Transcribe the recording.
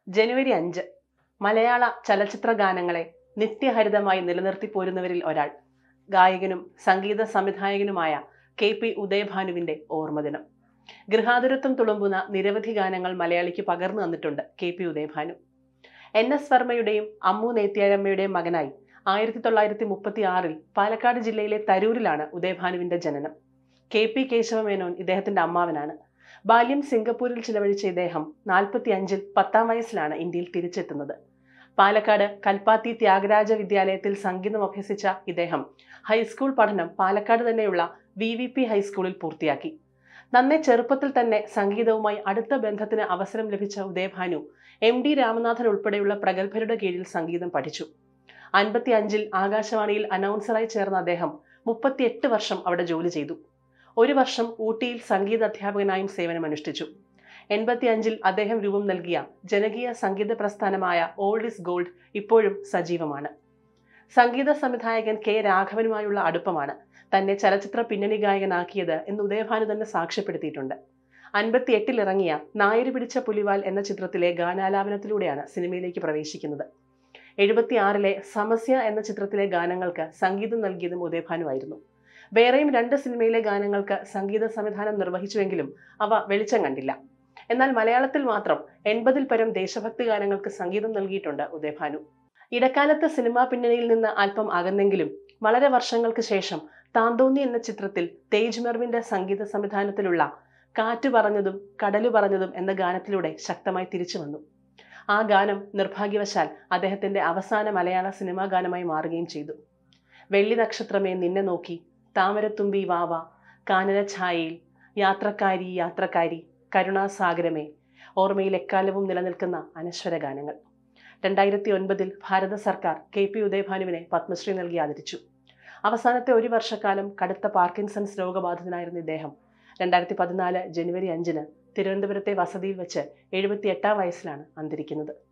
ജനുവരി അഞ്ച് മലയാള ചലച്ചിത്ര ഗാനങ്ങളെ നിത്യഹരിതമായി നിലനിർത്തി പോരുന്നവരിൽ ഒരാൾ ഗായകനും സംഗീത സംവിധായകനുമായ കെ പി ഉദയഭാനുവിന്റെ ഓർമ്മദിനം ഗൃഹാതുരത്വം തുളുമ്പുന്ന നിരവധി ഗാനങ്ങൾ മലയാളിക്ക് പകർന്നു തന്നിട്ടുണ്ട് K P Udayabhanu N S വർമ്മയുടെയും അമ്മു നേത്യാരമ്മയുടെയും മകനായി ആയിരത്തി തൊള്ളായിരത്തി മുപ്പത്തി ആറിൽ പാലക്കാട് ജില്ലയിലെ തരൂരിലാണ് ഉദയഭാനുവിന്റെ ജനനം കെ പി കേശവമേനോൻ ഇദ്ദേഹത്തിന്റെ അമ്മാവനാണ് ബാല്യം സിംഗപ്പൂരിൽ ചിലവഴിച്ച ഇദ്ദേഹം നാൽപ്പത്തി അഞ്ചിൽ പത്താം വയസ്സിലാണ് ഇന്ത്യയിൽ തിരിച്ചെത്തുന്നത് പാലക്കാട് കൽപ്പാത്തി ത്യാഗരാജ വിദ്യാലയത്തിൽ സംഗീതം അഭ്യസിച്ച ഇദ്ദേഹം ഹൈസ്കൂൾ പഠനം പാലക്കാട് തന്നെയുള്ള വി വി പി ഹൈസ്കൂളിൽ പൂർത്തിയാക്കി നന്നേ ചെറുപ്പത്തിൽ തന്നെ സംഗീതവുമായി അടുത്ത ബന്ധത്തിന് അവസരം ലഭിച്ച ഉദയഭാനു എം ഡി രാമനാഥൻ ഉൾപ്പെടെയുള്ള പ്രഗത്ഭരുടെ കീഴിൽ സംഗീതം പഠിച്ചു അൻപത്തി അഞ്ചിൽ ആകാശവാണിയിൽ അനൗൺസറായി ചേർന്ന അദ്ദേഹം മുപ്പത്തിയെട്ട് വർഷം അവിടെ ജോലി ചെയ്തു ഒരു വർഷം ഊട്ടിയിൽ സംഗീത അധ്യാപകനായും സേവനമനുഷ്ഠിച്ചു എൺപത്തി അഞ്ചിൽ അദ്ദേഹം രൂപം നൽകിയ ജനകീയ സംഗീത പ്രസ്ഥാനമായ ഓൾഡ് ഇസ് ഗോൾഡ് ഇപ്പോഴും സജീവമാണ് സംഗീത സംവിധായകൻ കെ രാഘവനുമായുള്ള അടുപ്പമാണ് തന്നെ ചലച്ചിത്ര പിന്നണി ഗായകനാക്കിയത് എന്ന് ഉദയഭാനു തന്നെ സാക്ഷ്യപ്പെടുത്തിയിട്ടുണ്ട് അൻപത്തി എട്ടിൽ ഇറങ്ങിയ നായര് പിടിച്ച പുലിവാൽ എന്ന ചിത്രത്തിലെ ഗാനാലാപനത്തിലൂടെയാണ് സിനിമയിലേക്ക് പ്രവേശിക്കുന്നത് എഴുപത്തിയാറിലെ സമസ്യ എന്ന ചിത്രത്തിലെ ഗാനങ്ങൾക്ക് സംഗീതം നൽകിയതും ഉദയഭാനുവായിരുന്നു വേറെയും രണ്ട് സിനിമയിലെ ഗാനങ്ങൾക്ക് സംഗീത സംവിധാനം നിർവഹിച്ചുവെങ്കിലും അവ വെളിച്ചം കണ്ടില്ല എന്നാൽ മലയാളത്തിൽ മാത്രം എൺപതിൽ പരം ദേശഭക്തി ഗാനങ്ങൾക്ക് സംഗീതം നൽകിയിട്ടുണ്ട് ഉദയഭാനു ഇടക്കാലത്ത് സിനിമാ പിന്നണിയിൽ നിന്ന് അല്പം അകന്നെങ്കിലും വളരെ വർഷങ്ങൾക്ക് ശേഷം താന്തോന്നി എന്ന ചിത്രത്തിൽ തേജ് മെർവിന്റെ സംഗീത സംവിധാനത്തിലുള്ള കാറ്റ് പറഞ്ഞതും കടലു പറഞ്ഞതും എന്ന ഗാനത്തിലൂടെ ശക്തമായി തിരിച്ചു വന്നു ആ ഗാനം നിർഭാഗ്യവശാൽ അദ്ദേഹത്തിന്റെ അവസാന മലയാള സിനിമാ ഗാനമായി മാറുകയും ചെയ്തു വെള്ളി നക്ഷത്രമേ നിന്നെ നോക്കി താമരത്തുമ്പി വാവ കാനനഛായയിൽ യാത്രക്കാരി യാത്രക്കാരി കരുണാസാഗരമേ ഓർമ്മയിൽ എക്കാലവും നിലനിൽക്കുന്ന അനശ്വര ഗാനങ്ങൾ രണ്ടായിരത്തി ഒൻപതിൽ ഭാരത സർക്കാർ കെ പി ഉദയഭാനുവിനെ പത്മശ്രീ നൽകി ആദരിച്ചു അവസാനത്തെ ഒരു വർഷക്കാലം കടുത്ത പാർക്കിൻസൺസ് രോഗബാധിതനായിരുന്ന ഇദ്ദേഹം രണ്ടായിരത്തി പതിനാല് ജനുവരി അഞ്ചിന് തിരുവനന്തപുരത്തെ വസതിയിൽ വെച്ച് എഴുപത്തി എട്ടാം വയസ്സിലാണ് അന്തരിക്കുന്നത്